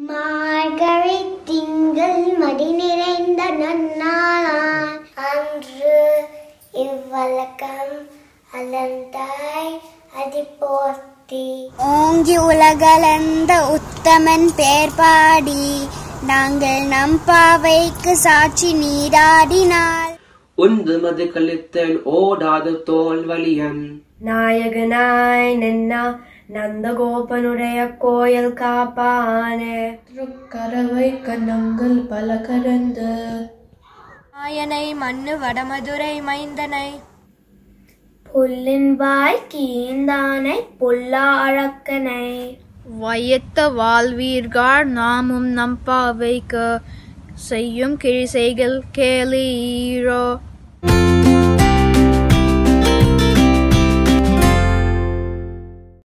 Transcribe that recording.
மார்கழி திங்கள் மடி நிறைந்த நன்னாளான் அன்று இவ்வழக்கம் அலந்தாய் அதி போர்த்தி ஓங்கி உலகளந்த உத்தமன் பேர் பாடி நாங்கள் நம் பாவைக்கு சாட்சி நீராடினாள் உந்து மது கழித்தல் ஓடாத தோல் வலியன் நாயகனாய் நின்னா நந்தகோபனுடைய கோயில் காப்பானே கறவை கன்னங்கள் பல கறந்து நாயனை மண்ணு வடமதுரை மைந்தனை புல்லின் வாய் கீந்தானை புல்லா அழக்கனை வையத்த வாழ்வீர்கார் நாமும் நம்பாவைக்கு செய்யும் கிழிசைகள் கேளீரோ